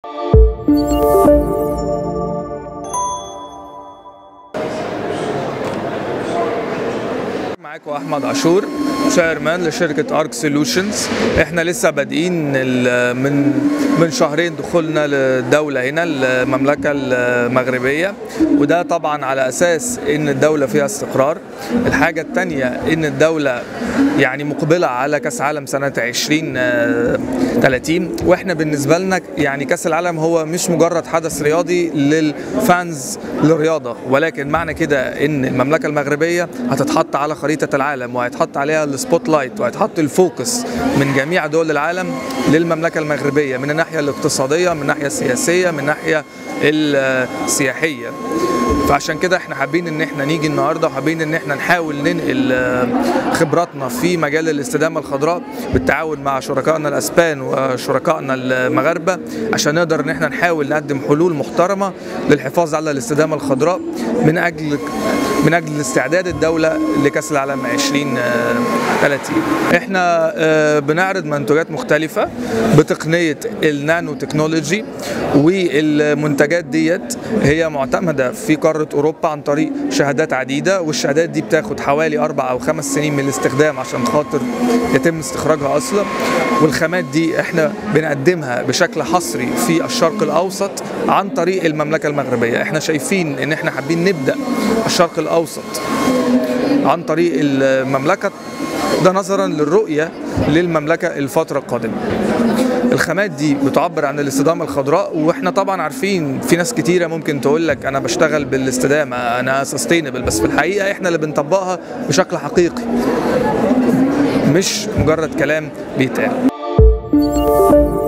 معاكم احمد عاشور شايرمان لشركه ارك سولوشنز احنا لسه بادئين ال- من من شهرين دخولنا للدوله هنا المملكه المغربيه وده طبعا على اساس ان الدوله فيها استقرار الحاجه الثانيه ان الدوله يعني مقبله على كاس عالم سنه 2030 واحنا بالنسبه لنا يعني كاس العالم هو مش مجرد حدث رياضي للفانز للرياضه ولكن معنى كده ان المملكه المغربيه هتتحط على خريطه العالم وهيتحط عليها السبوت لايت وهيتحط الفوكس من جميع دول العالم للمملكه المغربيه من الناحيه الاقتصاديه من الناحيه السياسيه من الناحيه السياحيه فعشان كده احنا حابين ان احنا نيجي النهارده وحابين ان احنا نحاول ننقل آه، خبراتنا في مجال الاستدامه الخضراء بالتعاون مع شركائنا الاسبان وشركائنا المغاربه عشان نقدر ان احنا نحاول نقدم حلول محترمه للحفاظ على الاستدامه الخضراء من اجل من اجل استعداد الدوله لكاس العالم 2030 احنا آه، بنعرض منتجات مختلفه بتقنيه النانو تكنولوجي والمنتجات ديت هي معتمده في قاره اوروبا عن طريق شهادات عديده والشهادات دي بتاخد حوالي اربع او خمس سنين من الاستخدام عشان خاطر يتم استخراجها اصلا والخامات دي احنا بنقدمها بشكل حصري في الشرق الاوسط عن طريق المملكه المغربيه احنا شايفين ان احنا حابين نبدا الشرق الاوسط عن طريق المملكه ده نظرا للرؤيه للمملكه الفتره القادمه الخامات دي بتعبر عن الاستدامه الخضراء واحنا طبعا عارفين في ناس كتيره ممكن تقول لك انا بشتغل بالاستدامه انا سستينبل بس في الحقيقه احنا اللي بنطبقها بشكل حقيقي مش مجرد كلام بيتقال